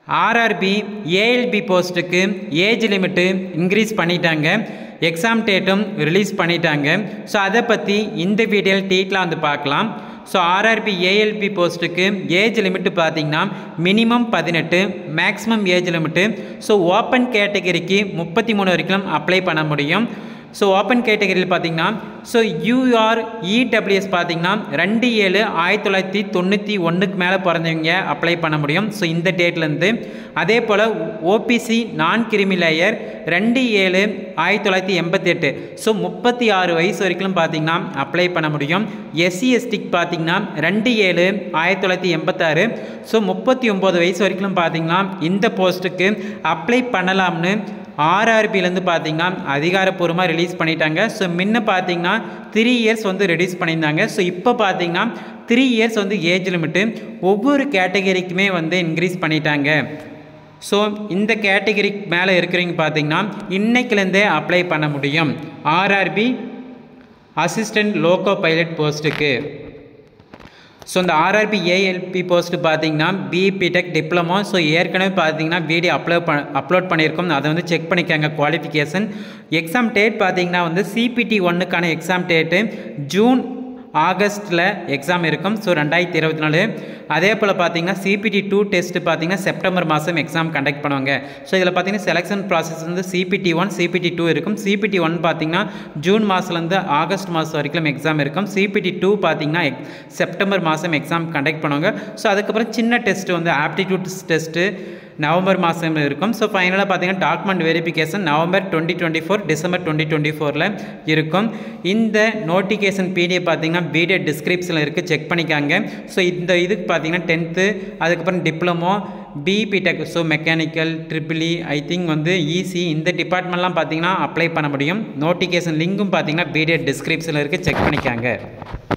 RRB ALP போஸ்ட்டுக்கு age limit increase பண்ணிட்டாங்க exam டேட்டும் ரிலீஸ் பண்ணிட்டாங்க ஸோ அதை பற்றி இந்த வீடியோவில் டீட்டெலாம் வந்து பார்க்கலாம் ஸோ ஆர்ஆர்பி ஏஎல்பி போஸ்ட்டுக்கு ஏஜ் லிமிட்டு பார்த்தீங்கன்னா மினிமம் பதினெட்டு maximum age limit so open கேட்டகரிக்கு முப்பத்தி மூணு வரைக்கும் அப்ளை பண்ண முடியும் ஸோ ஓப்பன் கேட்டகரியில் பார்த்தீங்கன்னா ஸோ யூஆர் இடபிள்யூஎஸ் பார்த்தீங்கன்னா ரெண்டு ஏழு ஆயிரத்தி தொள்ளாயிரத்தி தொண்ணூற்றி ஒன்றுக்கு மேலே பிறந்தவங்க அப்ளை பண்ண முடியும் ஸோ இந்த டேட்லேருந்து அதே போல் ஓபிசி நான் கிரிமி லேயர் ரெண்டு ஏழு ஆயிரத்தி தொள்ளாயிரத்தி எண்பத்தி எட்டு ஸோ முப்பத்தி ஆறு வயசு வரைக்கும் பார்த்தீங்கன்னா அப்ளை பண்ண முடியும் எஸ்சி எஸ்டிக்கு பார்த்தீங்கன்னா ரெண்டு ஏழு ஆயிரத்தி தொள்ளாயிரத்தி எண்பத்தாறு ஸோ முப்பத்தி ஒம்பது வயசு வரைக்கும் பார்த்தீங்கன்னா இந்த போஸ்ட்டுக்கு அப்ளை பண்ணலாம்னு ஆர்ஆர்பிலேருந்து பார்த்தீங்கன்னா அதிகாரப்பூர்வமாக ரிலீஸ் பண்ணிட்டாங்க ஸோ முன்ன பார்த்தீங்கன்னா த்ரீ இயர்ஸ் வந்து ரிலீஸ் பண்ணியிருந்தாங்க ஸோ இப்போ பார்த்தீங்கன்னா த்ரீ இயர்ஸ் வந்து ஏஜ் லிமிட்டு ஒவ்வொரு கேட்டகரிக்குமே வந்து இன்க்ரீஸ் பண்ணிட்டாங்க ஸோ இந்த கேட்டகரிக்கு மேலே இருக்கிறவங்க பார்த்தீங்கன்னா இன்னைக்குலேருந்தே அப்ளை பண்ண முடியும் ஆர்ஆர்பி அசிஸ்டன்ட் லோக்கோ பைலட் போஸ்ட்டுக்கு ஸோ இந்த ஆர்ஆர்பி ஏஎல்பி போஸ்ட் பார்த்தீங்கன்னா பிஇபி டெக் டிப்ளமோ ஸோ ஏற்கனவே பார்த்தீங்கன்னா வீடியோ அப்லோட் ப அப்லோட் பண்ணியிருக்கோம் அதை வந்து செக் பண்ணிக்கோங்க குவாலிஃபிகேஷன் எக்ஸாம் டேட் பார்த்தீங்கன்னா வந்து சிபிடி ஒன்றுக்கான எக்ஸாம் டேட்டு ஜூன் ஆகஸ்ட்டில் எக்ஸாம் இருக்கும் ஸோ ரெண்டாயிரத்தி இருபத்தி நாலு அதே போல் பார்த்தீங்கன்னா சிபிடி டூ டெஸ்ட் பார்த்தீங்கன்னா செப்டம்பர் மாதம் எக்ஸாம் கண்டக்ட் பண்ணுவாங்க ஸோ இதில் பார்த்தீங்கன்னா செலெக்ஷன் ப்ராசஸ் வந்து சிபிடி ஒன் சிபிடி டூ இருக்கும் சிபிடி ஒன் பார்த்தீங்கன்னா ஜூன் மாதத்துலேருந்து ஆகஸ்ட் மாதம் வரைக்கும் எக்ஸாம் இருக்கும் சிபிடி டூ பார்த்தீங்கன்னா எக் செப்டம்பர் மாதம் எக்ஸாம் கண்டக்ட் பண்ணுவாங்க ஸோ அதுக்கப்புறம் சின்ன டெஸ்ட் வந்து ஆப்டிடியூட் டெஸ்ட்டு நவம்பர் மாதம் இருக்கும் ஸோ ஃபைனலாக பார்த்தீங்கன்னா document verification November twenty twenty four December twenty twenty ஃபோரில் இருக்கும் இந்த நோட்டிஃபிகேஷன் பிடிஎஃப் பார்த்தீங்கன்னா வீடியோ டிஸ்கிரிப்ஷனில் இருக்குது செக் பண்ணிக்காங்க ஸோ இந்த இதுக்கு பார்த்தீங்கன்னா டென்த்து அதுக்கப்புறம் diploma BE BTech so mechanical triple E I think வந்து ஈஸி இந்த டிபார்ட்மெண்ட்லாம் பார்த்தீங்கன்னா அப்ளை பண்ண முடியும் நோட்டிஃபிகேஷன் லிங்க்கும் பார்த்தீங்கன்னா வீடியோ டிஸ்கிரிப்ஷனில் இருக்குது செக் பண்ணிக்காங்க